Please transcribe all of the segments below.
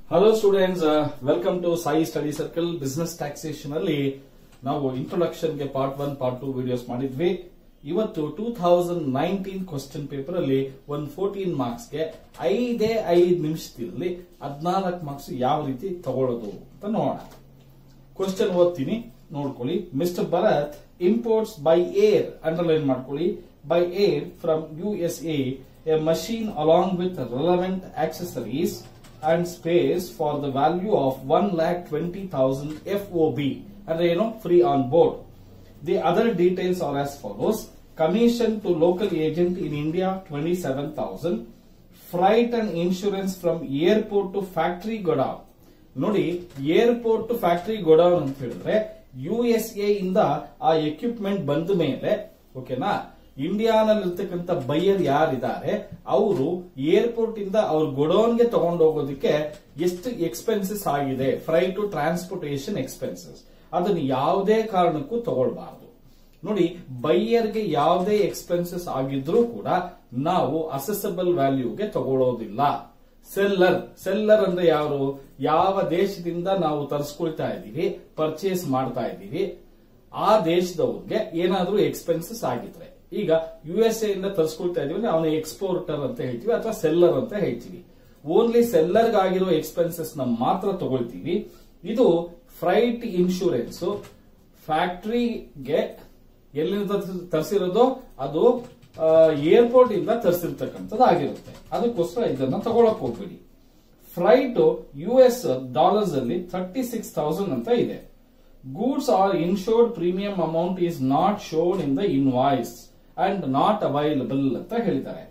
Hello students welcome to Sai study circle business taxation ಅಲ್ಲಿ ನಾವು introduction ಗೆ part one part two videos ಮಾಡಿದ್ವಿ ಇವತ್ತು two thousand nineteen question paper ಅಲ್ಲಿ ಒಂದು ಫೋರ್ಟೀನ್ ಮಾರ್ಕ್ಸ್ ಗೆ ಐದೇ ಐದು ನಿಮಿಷದಲ್ಲಿ ಹದಿನಾಲ್ಕು ಮಾರ್ಕ್ಸ್ ಯಾವ ರೀತಿ ತಗೊಳ್ಳೋದು ಅಂತ ನೋಡೋಣ ಕ್ವಶನ್ ಓದ್ತೀನಿ ನೋಡ್ಕೊಳ್ಳಿ mister Bharat imports by air underline ಮಾಡ್ಕೊಳ್ಳಿ by air from U S A a machine along with relevant accessories and space for the value of one lakh twenty thousand F O B ಅಂದ್ರೆ ಏನು free on board The other details are as follows. Commission to local agent in India 27,000. Freight and insurance from airport to factory godown. ನೋಡಿ airport to factory godown ಅಂತ ಹೇಳಿದ್ರೆ you S A ಇಂದ ಆ equipment ಬಂದ ಮೇಲೆ ಓಕೆನಾ ಇಂಡಿಯಾನಲ್ಲಿರ್ತಕ್ಕಂಥ buyer ಯಾರಿದ್ದಾರೆ ಅವರು ಏರ್ಪೋರ್ಟ್ ಇಂದ ಅವ್ರ ಗೋಡೌನ್ಗೆ ತಗೊಂಡೋಗೋದಕ್ಕೆ ಎಷ್ಟು ಎಕ್ಸ್ಪೆನ್ಸಸ್ ಆಗಿದೆ ಫ್ರೈ ಟು ಟ್ರಾನ್ಸ್ಪೋರ್ಟೇಷನ್ ಎಕ್ಸ್ಪೆನ್ಸಸ್ ಅದನ್ನು ಯಾವುದೇ ಕಾರಣಕ್ಕೂ ತಗೊಳ್ಬಾರ್ದು ನೋಡಿ ಬೈಯರ್ಗೆ ಯಾವುದೇ ಎಕ್ಸ್ಪೆನ್ಸಸ್ ಆಗಿದ್ರೂ ಕೂಡ ನಾವು ಅಸೆಸಬಲ್ ವ್ಯಾಲ್ಯೂಗೆ ತಗೊಳ್ಳೋದಿಲ್ಲ ಸೆಲ್ಲರ್ ಸೆಲ್ಲರ್ ಅಂದ್ರೆ ಯಾರು ಯಾವ ದೇಶದಿಂದ ನಾವು ತರಿಸ್ಕೊಳ್ತಾ ಇದ್ದೀವಿ ಪರ್ಚೇಸ್ ಮಾಡ್ತಾ ಇದ್ದೀವಿ ಆ ದೇಶದವ್ರಿಗೆ ಏನಾದ್ರೂ ಎಕ್ಸ್ಪೆನ್ಸಸ್ ಆಗಿದ್ರೆ ಈಗ ಯು ಎಸ್ ಎ ಇಂದ ತರಿಸ್ಕೊಳ್ತಾ ಇದೀವಿ ಅಂದ್ರೆ ಅವನ ಎಕ್ಸ್ಪೋರ್ಟರ್ ಅಂತ ಹೇಳ್ತೀವಿ ಅಥವಾ ಸೆಲ್ಲರ್ ಅಂತ ಹೇಳ್ತೀವಿ ಓನ್ಲಿ ಸೆಲ್ಲರ್ ಆಗಿರೋ ಎಕ್ಸ್ಪೆನ್ಸಸ್ ನ ಮಾತ್ರ ತಗೊಳ್ತೀವಿ ಇದು ಫ್ರೈಟ್ ಇನ್ಶೂರೆನ್ಸ್ ಫ್ಯಾಕ್ಟರಿಗೆ ಎಲ್ಲಿಂದ ತರಿಸಿರೋದು ಅದು ಏರ್ಪೋರ್ಟ್ ಇಂದ ತರಿಸಿರ್ತಕ್ಕಂಥದ್ದು ಆಗಿರುತ್ತೆ ಅದಕ್ಕೋಸ್ಕರ ಇದನ್ನ ತಗೊಳಕ್ ಹೋಗ್ಬೇಡಿ ಫ್ರೈಟ್ ಯು ಎಸ್ ಡಾಲರ್ಸ್ ಅಲ್ಲಿ ಥರ್ಟಿ ಸಿಕ್ಸ್ ತೌಸಂಡ್ ಅಂತ ಇದೆ goods are insured premium amount is not shown in the invoice and not available ಅಂತ ಹೇಳಿದ್ದಾರೆ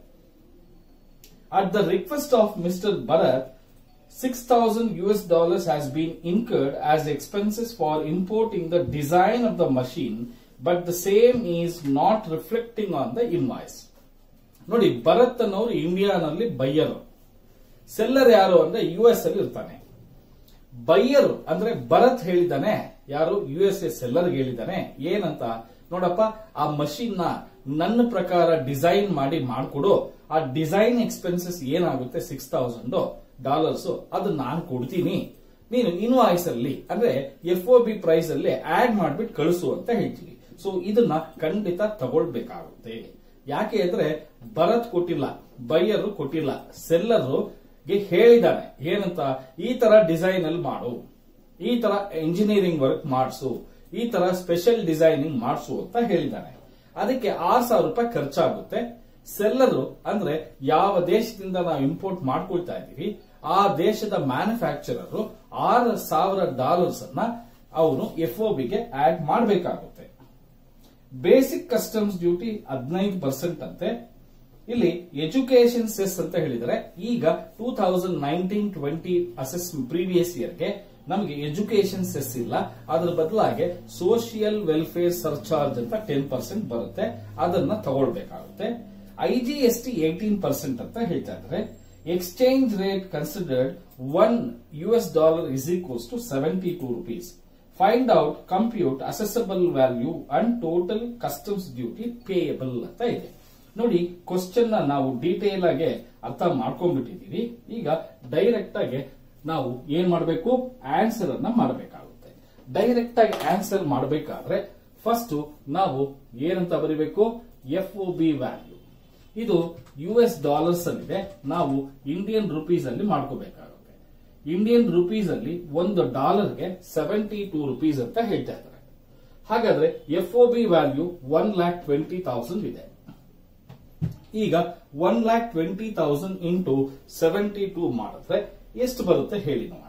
at the request of mister Bharat 6000 US dollars has been incurred as expenses for importing the design of the machine, but the same is not reflecting on the invoice. ನೋಡಿ ಭರತ್ ಅನ್ನೋರು ಇಂಡಿಯಾನಲ್ಲಿ buyer seller ಯಾರು ಅಂದ್ರೆ U S ಅಲ್ಲಿ ಇರ್ತಾನೆ buyer ಅಂದ್ರೆ ಭರತ್ ಹೇಳಿದ್ದಾನೆ ಯಾರು you S A seller ಹೇಳಿದ್ದಾನೆ ಏನಂತ ನೋಡಪ್ಪ ಆ ಮಷೀನ್ ನ ನನ್ನ ಪ್ರಕಾರ ಡಿಸೈನ್ ಮಾಡಿ ಮಾಡ್ಕೊಡು ಆ ಡಿಸೈನ್ ಎಕ್ಸ್ಪೆನ್ಸಸ್ ಏನಾಗುತ್ತೆ ಸಿಕ್ಸ್ ತೌಸಂಡ್ ಡಾಲರ್ಸ್ ಅದು ನಾನು ಕೊಡ್ತೀನಿ ನೀನು ಇನ್ವಾಯ್ಸ್ ಅಲ್ಲಿ ಅಂದ್ರೆ ಎಫ್ ಒ ಬಿ ಪ್ರೈಸ್ ಅಲ್ಲಿ ಆಡ್ ಮಾಡ್ಬಿಟ್ಟು ಕಳಿಸು ಅಂತ ಹೇಳ್ತೀವಿ ಸೊ ಇದನ್ನ ಖಂಡಿತ ತಗೊಳ್ಬೇಕಾಗುತ್ತೆ ಯಾಕೆ ಅಂದ್ರೆ ಭರತ್ ಕೊಟ್ಟಿಲ್ಲ ಬೈಯರ್ ಕೊಟ್ಟಿಲ್ಲ ಸೆಲ್ಲರ್ ಗೆ ಹೇಳಿದಾನೆ ಏನಂತ ಈ ತರ ಡಿಸೈನ್ ಅಲ್ಲಿ ಮಾಡು ಈ ತರ ಇಂಜಿನಿಯರಿಂಗ್ ವರ್ಕ್ ಮಾಡಿಸು ಈ ತರ ಸ್ಪೆಷಲ್ ಡಿಸೈನಿಂಗ್ ಮಾಡಿಸು ಅಂತ ಹೇಳಿದಾನೆ ಅದಕ್ಕೆ ಆರ್ ಸಾವಿರ ರೂಪಾಯಿ ಖರ್ಚಾಗುತ್ತೆ ಸೆಲ್ಲರ್ ಅಂದ್ರೆ ಯಾವ ದೇಶದಿಂದ ನಾವು ಇಂಪೋರ್ಟ್ ಮಾಡ್ಕೊಳ್ತಾ ಇದ್ದೀವಿ ಆ ದೇಶದ ಮ್ಯಾನುಫ್ಯಾಕ್ಚರರ್ ಆರು ಸಾವಿರ ಡಾಲರ್ಸ್ ಅನ್ನ ಅವನು ಎಫ್ ಒ ಬಿಗೆ ಆಡ್ ಮಾಡಬೇಕಾಗುತ್ತೆ ಬೇಸಿಕ್ ಕಸ್ಟಮ್ಸ್ ಡ್ಯೂಟಿ ಹದಿನೈದು ಪರ್ಸೆಂಟ್ ಅಂತೆ ಇಲ್ಲಿ ಎಜುಕೇಶನ್ ಸೆಸ್ ಅಂತ ಹೇಳಿದರೆ ಈಗ two thousand nineteen twenty assess previous ಇಯರ್ಗೆ ನಮಗೆ ಎಜುಕೇಶನ್ ಸೆಸ್ ಇಲ್ಲ ಅದರ ಬದಲಾಗಿ ಸೋಷಿಯಲ್ ವೆಲ್ಫೇರ್ ಸರ್ಚಾರ್ಜ್ ಅಂತ ಟೆನ್ ಪರ್ಸೆಂಟ್ ಬರುತ್ತೆ ಅದನ್ನ ತಗೊಳ್ಬೇಕಾಗುತ್ತೆ ಐಜಿಎಸ್ಟಿ ಏಟೀನ್ ಪರ್ಸೆಂಟ್ ಅಂತ ಹೇಳ್ತಾ ಇದ್ದಾರೆ exchange rate considered one U S dollar is equals to seventy two rupees find out compute assessable value and total customs duty payable ಅಂತ ಇದೆ ನೋಡಿ ಕ್ವಶನ್ ನ ನಾವು ಡೀಟೇಲ್ ಆಗಿ ಅರ್ಥ ಮಾಡ್ಕೊಂಡ್ಬಿಟ್ಟಿದೀವಿ ಈಗ ಡೈರೆಕ್ಟ್ ಆಗಿ ನಾವು ಏನ್ ಮಾಡಬೇಕು ಆನ್ಸರ್ ಅನ್ನ ಮಾಡಬೇಕಾಗುತ್ತೆ ಡೈರೆಕ್ಟ್ ಆಗಿ ಆನ್ಸರ್ ಮಾಡಬೇಕಾದ್ರೆ ಫಸ್ಟ್ ನಾವು ಏನಂತ ಬರೀಬೇಕು ಎಫ್ ಒ ಬಿ ವ್ಯಾಲ್ಯೂ ಇದು ಯು ಎಸ್ ಡಾಲರ್ಸ್ ಅಲ್ಲಿದೆ ನಾವು ಇಂಡಿಯನ್ ರುಪೀಸ್ ಅಲ್ಲಿ ಮಾಡ್ಕೋಬೇಕಾಗುತ್ತೆ ಇಂಡಿಯನ್ ರುಪೀಸ್ ಅಲ್ಲಿ ಒಂದು ಡಾಲರ್ಗೆ ಸೆವೆಂಟಿ ಟೂ ರುಪೀಸ್ ಅಂತ ಹೇಳ್ತಾ ಇದ್ದಾರೆ ಹಾಗಾದ್ರೆ F O B value one lakh twenty thousand ಇದೆ ಈಗ one lakh twenty thousand into seventy two ಮಾಡಿದ್ರೆ ಎಷ್ಟು ಬರುತ್ತೆ ಹೇಳಿ ನೋಡೋಣ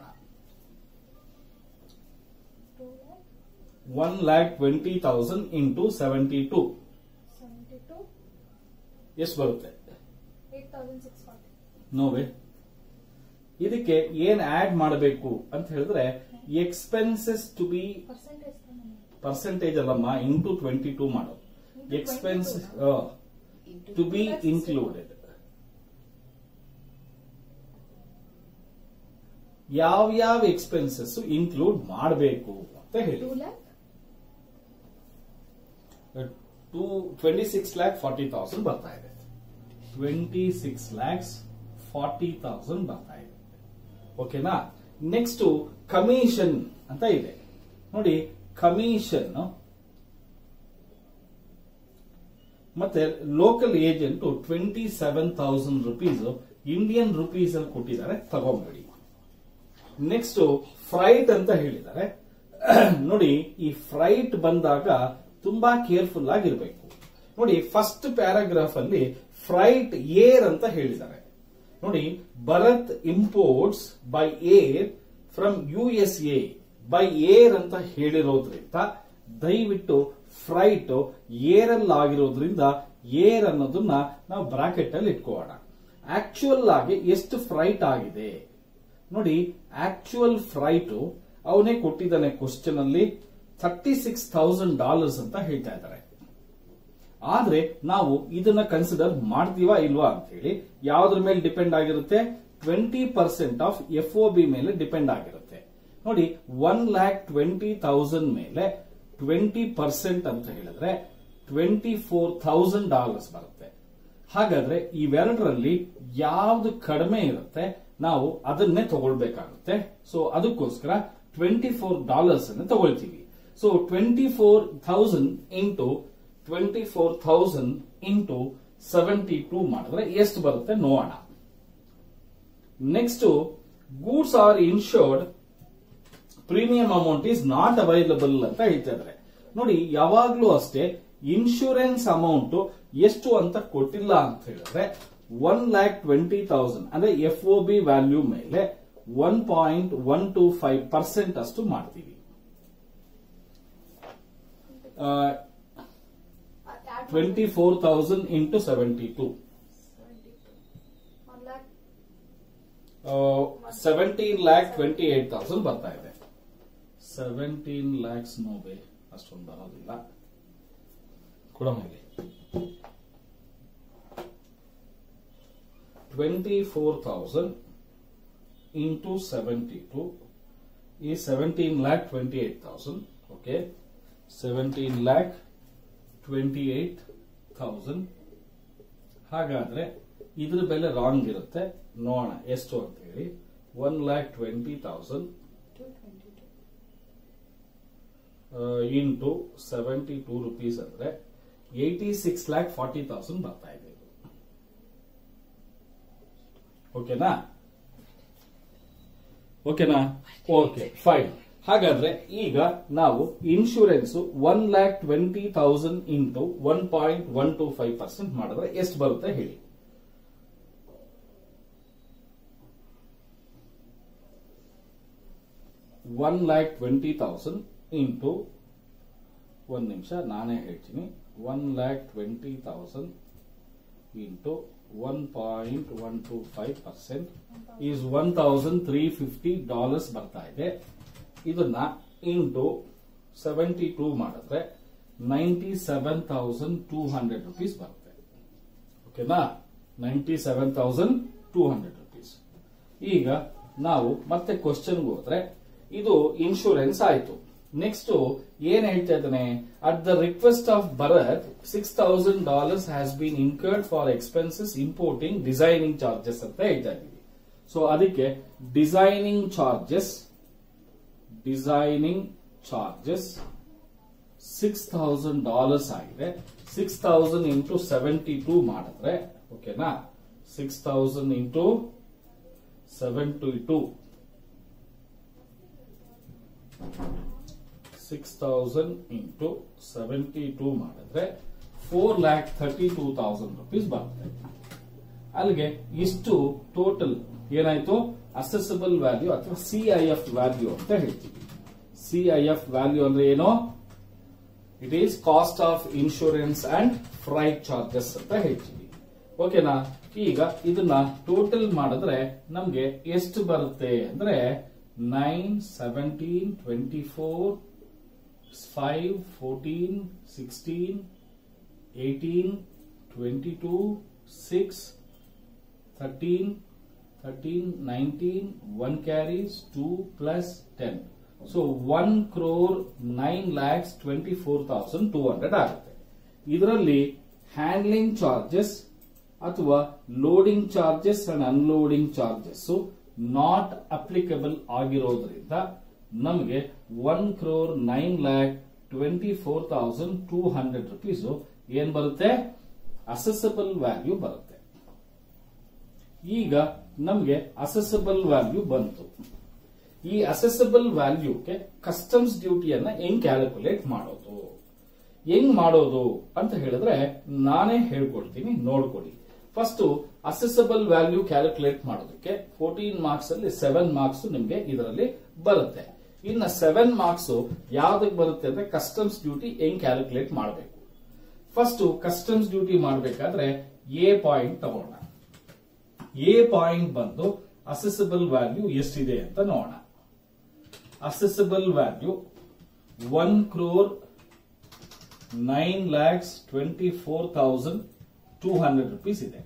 one lakh twenty thousand into seventy two ಎಷ್ಟು ಬರುತ್ತೆ ನೋವೇ ಇದಕ್ಕೆ ಏನ್ ಆಡ್ ಮಾಡಬೇಕು ಅಂತ ಹೇಳಿದ್ರೆ ಎಕ್ಸ್ಪೆನ್ಸಸ್ ಟು ಬಿ ಪರ್ಸೆಂಟೇಜ್ ಅಲ್ಲಮ್ಮ ಇಂಟು ಟ್ವೆಂಟಿ ಟೂ ಮಾಡು ಎಕ್ಸ್ಪೆನ್ಸ್ ಟು ಬಿ ಇನ್ಕ್ಲೂಡೆಡ್ ಯಾವ ಯಾವ ಎಕ್ಸ್ಪೆನ್ಸಸ್ ಇನ್ಕ್ಲೂಡ್ ಮಾಡಬೇಕು ಅಂತ ಹೇಳಿ two twenty six lakh forty thousand ಬರ್ತಾ ಇದೆ twenty six lakhs forty thousand ಬರ್ತಾ ಇದೆ ಓಕೆನಾ ನೆಕ್ಸ್ಟ್ ಕಮಿಷನ್ ಅಂತ ಇದೆ ನೋಡಿ ಕಮಿಷನ್ ಮತ್ತೆ local agent twenty seven thousand rupees Indian rupees ಅಲ್ಲಿ ಕೊಟ್ಟಿದ್ದಾರೆ ತಗೊಂಬೇಡಿ ನೆಕ್ಸ್ಟ್ ಫ್ರೈಟ್ ಅಂತ ಹೇಳಿದ್ದಾರೆ ನೋಡಿ ಈ ಫ್ರೈಟ್ ಬಂದಾಗ ತುಂಬಾ ಕೇರ್ಫುಲ್ ಆಗಿರ್ಬೇಕು ನೋಡಿ ಫಸ್ಟ್ ಪ್ಯಾರಾಗ್ರಾಫ್ ಅಲ್ಲಿ ಫ್ರೈಟ್ ಏರ್ ಅಂತ ಹೇಳಿದ್ದಾರೆ ನೋಡಿ Bharat imports by air from U S A by air ಅಂತ ಹೇಳಿರೋದ್ರಿಂದ ದಯವಿಟ್ಟು ಫ್ರೈಟ್ ಏರ್ ಅಲ್ಲಿ ಆಗಿರೋದ್ರಿಂದ ಏರ್ ಅನ್ನೋದನ್ನ ನಾವು ಬ್ರಾಕೆಟ್ ಅಲ್ಲಿ ಇಟ್ಕೋಣ ಆಕ್ಚುಯಲ್ ಆಗಿ ಎಷ್ಟು ಫ್ರೈಟ್ ಆಗಿದೆ ನೋಡಿ ಆಕ್ಚುಯಲ್ ಫ್ರೈಟ್ ಅವನೇ ಕೊಟ್ಟಿದ್ದಾನೆ ಕ್ವಶನ್ ಅಲ್ಲಿ ಥರ್ಟಿ ಸಿಕ್ಸ್ ತೌಸಂಡ್ ಡಾಲರ್ಸ್ ಅಂತ ಹೇಳ್ತಾ ಇದ್ದಾರೆ ಆದ್ರೆ ನಾವು ಇದನ್ನ ಕನ್ಸಿಡರ್ ಮಾಡ್ತೀವಾ ಇಲ್ವಾ ಅಂತ ಹೇಳಿ ಯಾವ್ದ್ರ ಮೇಲೆ ಡಿಪೆಂಡ್ ಆಗಿರುತ್ತೆ twenty percent of F O B ಮೇಲೆ ಡಿಪೆಂಡ್ ಆಗಿರುತ್ತೆ ನೋಡಿ ಒನ್ ಲ್ಯಾಕ್ ಟ್ವೆಂಟಿ ತೌಸಂಡ್ ಮೇಲೆ ಟ್ವೆಂಟಿ ಪರ್ಸೆಂಟ್ ಅಂತ ಹೇಳಿದ್ರೆ ಟ್ವೆಂಟಿ ಫೋರ್ ಥೌಸಂಡ್ ಡಾಲರ್ಸ್ ಬರುತ್ತೆ ಹಾಗಾದ್ರೆ ಇವೆರಡರಲ್ಲಿ ಯಾವ್ದು ಕಡಿಮೆ ಇರುತ್ತೆ ನಾವು ಅದನ್ನೇ ತಗೊಳ್ಬೇಕಾಗುತ್ತೆ ಸೊ ಅದಕ್ಕೋಸ್ಕರ ಟ್ವೆಂಟಿ ಫೋರ್ ಡಾಲರ್ಸ್ ಅನ್ನು ತಗೊಳ್ತೀವಿ so twenty four thousand into twenty four thousand into seventy two ಮಾಡಿದ್ರೆ ಎಷ್ಟು ಬರುತ್ತೆ ನೋಡೋಣ next goods are insured premium amount is not available ಅಂತ ಹೇಳ್ತಾ ಇದ್ದಾರೆ ನೋಡಿ ಯಾವಾಗ್ಲೂ ಅಷ್ಟೇ ಇನ್ಶೂರೆನ್ಸ್ ಅಮೌಂಟ್ ಎಷ್ಟು ಅಂತ ಕೊಟ್ಟಿಲ್ಲ ಅಂತ ಹೇಳಿದ್ರೆ ಒನ್ ಲ್ಯಾಕ್ ಟ್ವೆಂಟಿ ತೌಸಂಡ್ ಅಂದ್ರೆ ಎಫ್ ಒ ಬಿ ವ್ಯಾಲ್ಯೂ ಮೇಲೆ one point one two five percent ಅಷ್ಟು ಮಾಡ್ತೀವಿ twenty four thousand into seventy two One lakh. Seventeen lakh twenty eight thousand ಬರ್ತಾ ಇದೆ ಸೆವೆಂಟೀನ್ ಲ್ಯಾಕ್ಸ್ ನೋವೆ ಅಷ್ಟೊಂದು ಬರೋದಿಲ್ಲ ಕೊಡಮಗೆ twenty four thousand into seventy two ಈ seventeen lakh twenty eight thousand okay seventeen lakh twenty eight thousand ಹಾಗಾದ್ರೆ ಇದ್ರ ಬೆಲೆ ರಾಂಗ್ ಇರುತ್ತೆ ನೋಡೋಣ ಎಷ್ಟು ಅಂತ ಹೇಳಿ one lakh twenty thousand Two twenty-two. Into seventy two rupees ಅಂದ್ರೆ eighty six lakh forty thousand ಬರ್ತಾ ಇದೆ ಇದು ಓಕೆನಾ ಓಕೆನಾ ಓಕೆ ಫೈನ್ ಹಾಗಾದ್ರೆ ಈಗ ನಾವು insurance one lakh twenty thousand into one point one two five percent ಮಾಡಿದ್ರೆ ಎಷ್ಟು ಬರುತ್ತೆ ಹೇಳಿ one lakh twenty thousand into ಒಂದು ನಿಮಿಷ ನಾನೇ ಹೇಳ್ತೀನಿ one lakh twenty thousand into one point one two five percent is one thousand three fifty dollars ಬರ್ತಾ ಇದೆ ಇದನ್ನ ಇಂಟು ಸೆವೆಂಟಿ ಟೂ ಮಾಡಿದ್ರೆ ninety seven thousand two hundred rupees ಬರುತ್ತೆ ಓಕೆನಾ ninety seven thousand two hundred rupees ಈಗ ನಾವು ಮತ್ತೆ ಕ್ವಶನ್ಗೆ ಹೋದ್ರೆ ಇದು ಇನ್ಶೂರೆನ್ಸ್ ಆಯ್ತು ನೆಕ್ಸ್ಟ್ ಏನ್ ಹೇಳ್ತಾ ಇದ್ದಾನೆ at the request of Bharat six thousand dollars has been incurred for expenses importing designing charges ಅಂತ ಹೇಳ್ತಾ ಇದ್ದೀವಿ ಸೊ ಅದಕ್ಕೆ designing charges designing charges six thousand dollars ಆಗಿದೆ six thousand into seventy two ಮಾಡಿದ್ರೆ ಓಕೆನಾ six thousand into seventy two six thousand into seventy two ಮಾಡಿದ್ರೆ four lakh thirty two thousand rupees ಬರುತ್ತೆ ಅಲ್ಲಿಗೆ ಇಷ್ಟು ಟೋಟಲ್ ಏನಾಯ್ತು ಅಸೆಸಬಲ್ ವ್ಯಾಲ್ಯೂ ಅಥವಾ ಸಿಐಎಫ್ ವ್ಯಾಲ್ಯೂ ಅಂತ ಹೇಳ್ತೀವಿ ಸಿಐಎಫ್ ವ್ಯಾಲ್ಯೂ ಅಂದ್ರೆ ಏನು it is cost of insurance and freight charges ಅಂತ ಹೇಳ್ತೀವಿ ಓಕೆನಾ ಈಗ ಇದನ್ನ ಟೋಟಲ್ ಮಾಡಿದ್ರೆ ನಮ್ಗೆ ಎಷ್ಟು ಬರುತ್ತೆ ಅಂದ್ರೆ nine seventeen twenty four five fourteen sixteen eighteen twenty two six thirteen thirteen nineteen one carries two plus ten so one crore nine lakhs twenty four thousand two hundred ಆಗುತ್ತೆ ಇದರಲ್ಲಿ ಹ್ಯಾಂಡ್ಲಿಂಗ್ ಚಾರ್ಜಸ್ ಅಥವಾ loading charges and unloading charges not applicable ಆಗಿರೋದ್ರಿಂದ ನಮಗೆ one crore nine lakh twenty four thousand two hundred rupees ಏನ್ ಬರುತ್ತೆ assessable value ಬರುತ್ತೆ ಈಗ ನಮಗೆ ಅಸೆಸಬಲ್ ವ್ಯಾಲ್ಯೂ ಬಂತು ಈ ಅಸೆಸಬಲ್ ವ್ಯಾಲ್ಯೂಗೆ ಕಸ್ಟಮ್ಸ್ ಡ್ಯೂಟಿಯನ್ನ ಹೆಂಗ್ ಕ್ಯಾಲ್ಕುಲೇಟ್ ಮಾಡೋದು ಹೆಂಗ್ ಮಾಡೋದು ಅಂತ ಹೇಳಿದ್ರೆ ನಾನೇ ಹೇಳ್ಕೊಡ್ತೀನಿ ನೋಡ್ಕೊಡಿ ಫಸ್ಟ್ ಅಸೆಸಬಲ್ ವ್ಯಾಲ್ಯೂ ಕ್ಯಾಲ್ಕುಲೇಟ್ ಮಾಡೋದಕ್ಕೆ ಫೋರ್ಟೀನ್ ಮಾರ್ಕ್ಸ್ ಅಲ್ಲಿ ಸೆವೆನ್ ಮಾರ್ಕ್ಸ್ ನಿಮ್ಗೆ ಇದರಲ್ಲಿ ಬರುತ್ತೆ ಇನ್ನ ಸೆವೆನ್ ಮಾರ್ಕ್ಸ್ ಯಾವ್ದಕ್ಕೆ ಬರುತ್ತೆ ಅಂದ್ರೆ ಕಸ್ಟಮ್ಸ್ ಡ್ಯೂಟಿ ಹೆಂಗ್ ಕ್ಯಾಲ್ಕುಲೇಟ್ ಮಾಡಬೇಕು ಫಸ್ಟ್ ಕಸ್ಟಮ್ಸ್ ಡ್ಯೂಟಿ ಮಾಡಬೇಕಾದ್ರೆ ಎ ಪಾಯಿಂಟ್ ತಗೋಣ ಎ ಪಾಯಿಂಟ್ ಬಂದು ಅಸೆಸಬಲ್ ವ್ಯಾಲ್ಯೂ ಎಷ್ಟಿದೆ ಅಂತ ನೋಡೋಣ assessable value one crore nine lakhs twenty four thousand two hundred rupees ಇದೆ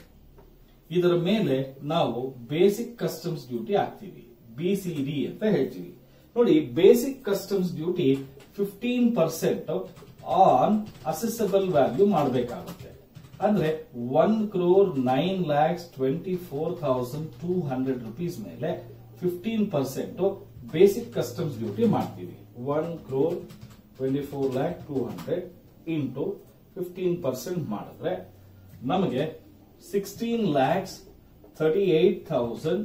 ಇದರ ಮೇಲೆ ನಾವು ಬೇಸಿಕ್ ಕಸ್ಟಮ್ಸ್ ಡ್ಯೂಟಿ ಹಾಕ್ತೀವಿ ಬಿಸಿಡಿ ಅಂತ ಹೇಳ್ತೀವಿ ನೋಡಿ basic customs duty fifteen percent on assessable value ಮಾಡಬೇಕಾಗುತ್ತೆ ಅಂದ್ರೆ one crore nine lakhs twenty four thousand two hundred rupees ಮೇಲೆ fifteen percent basic customs duty ಮಾಡ್ತೀವಿ one crore twenty four lakh two hundred into fifteen percent ಮಾಡಿದ್ರೆ ನಮಗೆ sixteen lakhs thirty eight thousand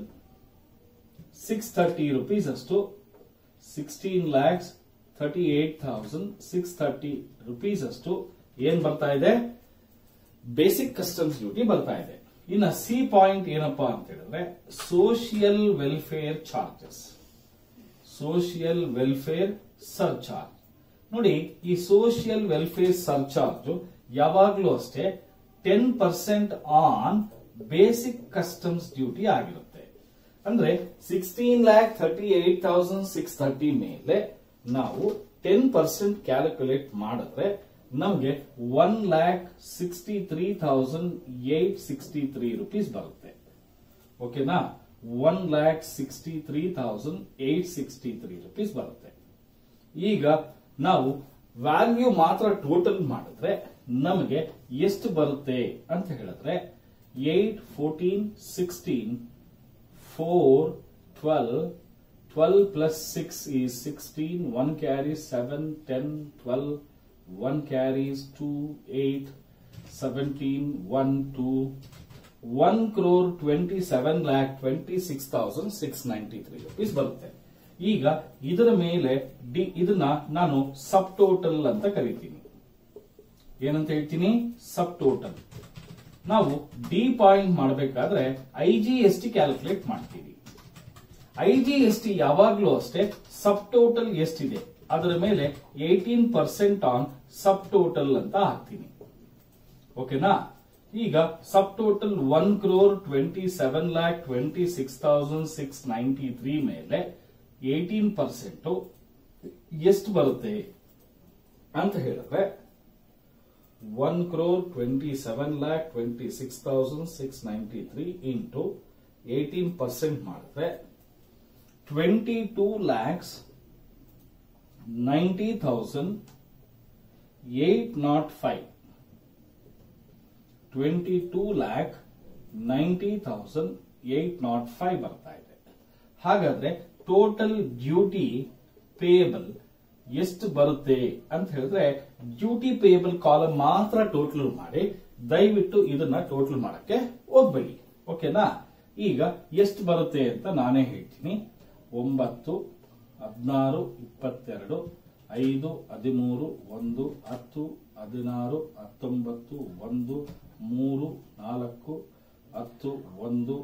six thirty rupees ಅಷ್ಟು sixteen lakhs thirty eight thousand six thirty rupees ಅಷ್ಟು ಏನ್ ಬರ್ತಾ ಇದೆ basic customs duty ಬರ್ತಾ ಇದೆ ಇನ್ನು ಸಿ ಪಾಯಿಂಟ್ ಏನಪ್ಪಾ ಅಂತ ಹೇಳಿದ್ರೆ social welfare charges social welfare surcharge ನೋಡಿ ಈ ಸೋಷಿಯಲ್ ವೆಲ್ಫೇರ್ ಸರ್ಚಾರ್ಜ್ ಯಾವಾಗ್ಲೂ ಅಷ್ಟೇ ten percent on basic customs duty ಆಗಿರುತ್ತೆ ಅಂದ್ರೆ sixteen lakh thirty eight thousand six thirty ಮೇಲೆ ನಾವು ಟೆನ್ ಪರ್ಸೆಂಟ್ ಕ್ಯಾಲ್ಕುಲೇಟ್ ಮಾಡಿದ್ರೆ ನಮಗೆ one lakh sixty three thousand eight sixty three rupees ಬರುತ್ತೆ ಓಕೆನಾ one lakh sixty three thousand eight sixty three rupees ಬರುತ್ತೆ ಈಗ ನಾವು ವ್ಯಾಲ್ಯೂ ಮಾತ್ರ ಟೋಟಲ್ ಮಾಡಿದ್ರೆ ನಮಗೆ ಎಷ್ಟು ಬರುತ್ತೆ ಅಂತ ಹೇಳಿದ್ರೆ eight fourteen sixteen four twelve twelve plus six is sixteen one carries seven ten twelve one carries two eight seventeen one two one crore twenty seven lakh twenty six thousand six ninety three rupees ಬರುತ್ತೆ ಈಗ ಇದರ ಮೇಲೆ D ಇದನ್ನ ನಾನು ಸಬ್ total ಅಂತ ಕರಿತೀನಿ ಏನಂತ ಹೇಳ್ತೀನಿ ಸಬ್ ಟೋಟಲ್ ನಾವು ಡಿ ಪಾಯಿಂಟ್ ಮಾಡಬೇಕಾದ್ರೆ I G S T calculate ಮಾಡ್ತೀವಿ ಐ ಜಿ ಎಸ್ ಟಿ ಯಾವಾಗ್ಲೂ ಅಷ್ಟೇ ಸಬ್ ಟೋಟಲ್ ಎಷ್ಟಿದೆ ಅದರ ಮೇಲೆ eighteen percent on sub total ಅಂತ ಹಾಕ್ತೀನಿ ಓಕೆನಾ ಈಗ sub total one crore twenty seven lakh twenty six thousand six ninety three ಮೇಲೆ ಏಟೀನ್ ಪರ್ಸೆಂಟ್ ಎಷ್ಟು ಬರುತ್ತೆ ಅಂತ ಹೇಳಿದ್ರೆ one crore twenty seven lakh twenty six thousand six ninety three into eighteen percent ಮಾಡಿದ್ರೆ twenty two lakhs ninety thousand eight nought five twenty two lakh ninety thousand eight nought five ಬರ್ತಾ ಇದೆ ಹಾಗಾದ್ರೆ total duty payable ಎಷ್ಟು ಬರುತ್ತೆ ಅಂತ ಹೇಳಿದ್ರೆ ಡ್ಯೂಟಿ ಪೇಯಬಲ್ ಕಾಲಮ್ ಮಾತ್ರ total ಮಾಡಿ ದಯವಿಟ್ಟು ಇದನ್ನ ಟೋಟಲ್ ಮಾಡಕ್ಕೆ ಹೋಗ್ಬೇಡಿ ಓಕೆನಾ ಈಗ ಎಷ್ಟು ಬರುತ್ತೆ ಅಂತ ನಾನೇ ಹೇಳ್ತೀನಿ ಒಂಬತ್ತು ಹದಿನಾರು ಇಪ್ಪತ್ತೆರಡು ಐದು ಹದಿಮೂರು ಒಂದು ಹತ್ತು ಹದಿನಾರು ಹತ್ತೊಂಬತ್ತು ಒಂದು ಮೂರು ನಾಲ್ಕು ಹತ್ತು ಒಂದು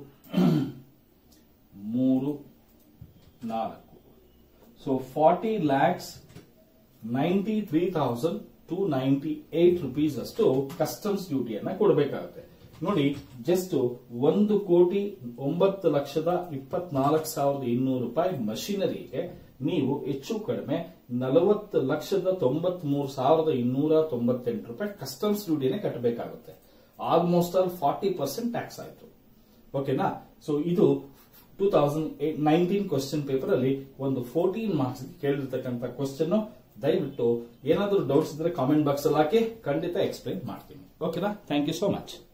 ಮೂರು ನಾಲ್ಕು so forty lakhs ninety three thousand two ninety eight rupees ಅಷ್ಟು ಕಸ್ಟಮ್ಸ್ ಡ್ಯೂಟಿಯನ್ನ ಕೊಡಬೇಕಾಗುತ್ತೆ ನೋಡಿ ಜಸ್ಟ್ ಒಂದು ಕೋಟಿ ಒಂಬತ್ತು ಲಕ್ಷದ ಇಪ್ಪತ್ನಾಲ್ಕು ಸಾವಿರದ ಇನ್ನೂರು ರೂಪಾಯಿ ಮಷಿನರಿಗೆ ನೀವು ಹೆಚ್ಚು ಕಡಿಮೆ ನಲವತ್ತು ಲಕ್ಷದ ತೊಂಬತ್ ಮೂರು ಸಾವಿರದ ಇನ್ನೂರ ತೊಂಬತ್ತೆಂಟು ರೂಪಾಯಿ ಕಸ್ಟಮ್ಸ್ ಡ್ಯೂಟಿನೇ ಕಟ್ಟಬೇಕಾಗುತ್ತೆ almost all forty percent tax ಆಯ್ತು ಓಕೆನಾ ಸೊ ಇದು two thousand nineteen question paper ಅಲ್ಲಿ ಒಂದು ಫೋರ್ಟೀನ್ ಮಾರ್ಕ್ಸ್ ಕೇಳಿರ್ತಕ್ಕಂಥ ಕ್ವಶನ್ ದಯವಿಟ್ಟು ಏನಾದರೂ ಡೌಟ್ಸ್ ಇದ್ರೆ ಕಾಮೆಂಟ್ ಬಾಕ್ಸ್ ಅಲ್ಲಿ ಹಾಕಿ ಖಂಡಿತ ಎಕ್ಸ್ಪ್ಲೈನ್ ಮಾಡ್ತೀನಿ ಓಕೆನಾ ಥ್ಯಾಂಕ್ ಯು ಸೋ ಮಚ್